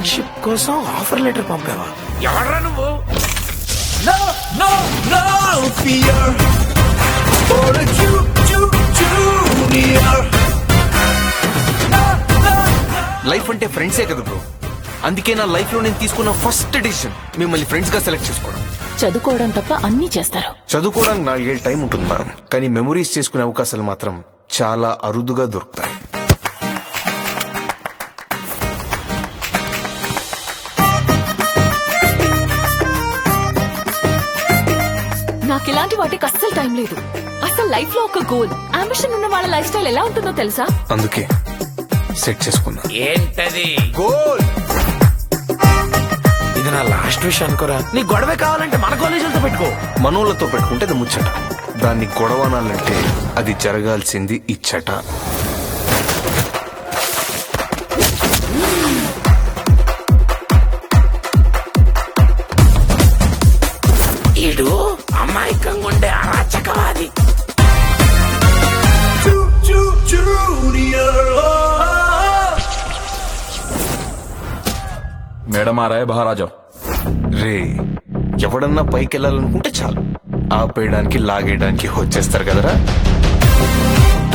Friendship కోసం offer letter పంపావా ఎవడ్రా నువ్వు No, no, no fear for a Ju- Ju- junior. Life అంటే ఫ్రెండ్సే కదా బ్రో అందుకే నా లైఫ్ లో నేను తీసుకున్న ఫస్ట్ డిసిషన్ మిమ్మల్ని ఫ్రెండ్స్ గా సెలెక్ట్ చేసుకోవడం చదువుకోవడం తప్ప అన్నీ చేస్తారు చదువుకోవడానికి నాలుగేళ్ళ టైం ఉంటుంది మేడం కానీ మెమరీస్ చేసుకునే అవకాశాలు మాత్రం చాలా అరుదుగా దొరుకుతాయి నాకు ఇలాంటి వాటికి అస్సలు టైం లేదు అసలు లైఫ్ లో ఒక గోల్ అంబిషన్ ఉన్న వాళ్ళ లైఫ్ స్టైల్ ఎలా ఉంటుందో తెలుసా అందుకే సెట్ చేసుకున్నా ఏంటది గోల్ ఇది నా లాస్ట్ విష్ అనుకోరా నీ గొడవే కావాలంటే మన కాలేజీలతో పెట్టుకో మనోళ్ళతో పెట్టుకుంటే అది ముచ్చట దాన్ని గొడవనాలంటే అది జరగాల్సింది ఇచ్చట ఈడు అమాయకంగా ఉండే అరాచకవాది Ju- Ju- junior. Oh. Madam आ रहा है बाहर आ जाओ రే ఎవడన్నా పైకి వెళ్ళాలనుకుంటే చాలు ఆపేయడానికి లాగేయడానికి వచ్చేస్తారు కదరా